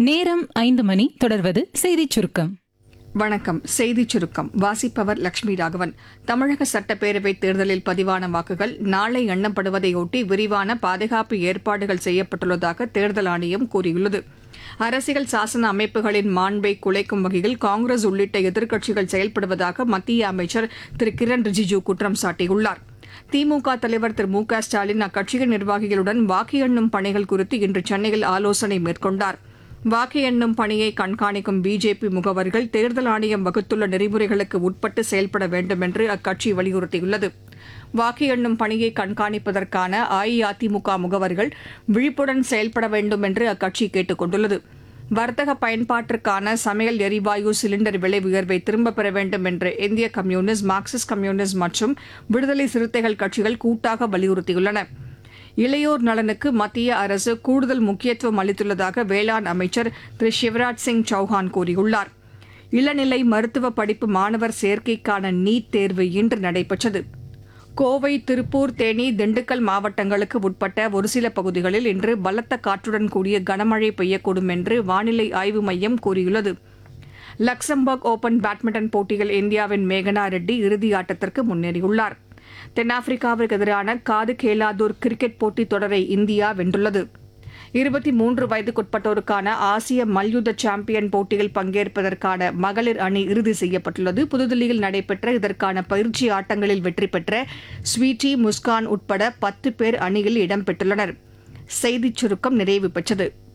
நேரம் ஐந்து மணி தொடர்வது செய்திச் சுருக்கம் வணக்கம் செய்திச் சுருக்கம் வாசிப்பவர் லட்சுமி ராகவன் தமிழக சட்டப்பேரவை தேர்தலில் பதிவான வாக்குகள் நாளை எண்ணப்படுவதையொட்டி விரிவான பாதுகாப்பு ஏற்பாடுகள் செய்யப்பட்டுள்ளதாக தேர்தல் ஆணையம் கூறியுள்ளது அரசியல் சாசன அமைப்புகளின் மாண்பை குலைக்கும் வகையில் காங்கிரஸ் உள்ளிட்ட எதிர்க்கட்சிகள் செயல்படுவதாக மத்திய அமைச்சர் திரு கிரண் ரிஜிஜூ குற்றம் சாட்டியுள்ளார் திமுக தலைவர் திரு மு க ஸ்டாலின் அக்கட்சியின் நிர்வாகிகளுடன் வாக்கு எண்ணும் பணிகள் குறித்து இன்று சென்னையில் ஆலோசனை மேற்கொண்டார் வாக்கு எண்ணும் பணியை கண்காணிக்கும் பிஜேபி முகவர்கள் தேர்தல் ஆணையம் வகுத்துள்ள நெறிமுறைகளுக்கு உட்பட்டு செயல்பட வேண்டும் என்று அக்கட்சி வலியுறுத்தியுள்ளது வாக்கு எண்ணும் பணியை கண்காணிப்பதற்கான அஇஅதிமுக முகவர்கள் விழிப்புடன் செயல்பட வேண்டும் என்று அக்கட்சி கேட்டுக் கொண்டுள்ளது வர்த்தக பயன்பாட்டிற்கான சமையல் எரிவாயு சிலிண்டர் விலை உயர்வை திரும்பப் பெற வேண்டும் என்று இந்திய கம்யூனிஸ்ட் மார்க்சிஸ்ட் கம்யூனிஸ்ட் மற்றும் விடுதலை சிறுத்தைகள் கட்சிகள் கூட்டாக வலியுறுத்தியுள்ளன இளையோர் நலனுக்கு மத்திய அரசு கூடுதல் முக்கியத்துவம் அளித்துள்ளதாக வேளாண் அமைச்சர் திரு சிவராஜ் சிங் சௌஹான் கூறியுள்ளார் இளநிலை மருத்துவ படிப்பு மாணவர் சேர்க்கைக்கான நீட் தேர்வு இன்று நடைபெற்றது கோவை திருப்பூர் தேனி திண்டுக்கல் மாவட்டங்களுக்கு உட்பட்ட ஒரு சில பகுதிகளில் இன்று பலத்த காற்றுடன் கூடிய கனமழை பெய்யக்கூடும் என்று வானிலை ஆய்வு மையம் கூறியுள்ளது லக்சம்பர்க் ஓபன் பேட்மிண்டன் போட்டியில் இந்தியாவின் மேகனா ரெட்டி இறுதி ஆட்டத்திற்கு முன்னேறியுள்ளார் தென்னாப்பிரிக்காவிற்கு எதிரான காது கேலாதூர் கிரிக்கெட் போட்டித் தொடரை இந்தியா வென்றுள்ளது இருபத்தி மூன்று வயதுக்குட்பட்டோருக்கான ஆசிய மல்யுத்த சாம்பியன் போட்டியில் பங்கேற்பதற்கான மகளிர் அணி இறுதி செய்யப்பட்டுள்ளது புதுதில்லியில் நடைபெற்ற இதற்கான பயிற்சி ஆட்டங்களில் வெற்றி பெற்ற ஸ்வீட்டி முஸ்கான் உட்பட பத்து பேர் அணியில் இடம்பெற்றுள்ளனர் செய்திச் சுருக்கம் நிறைவு பெற்றது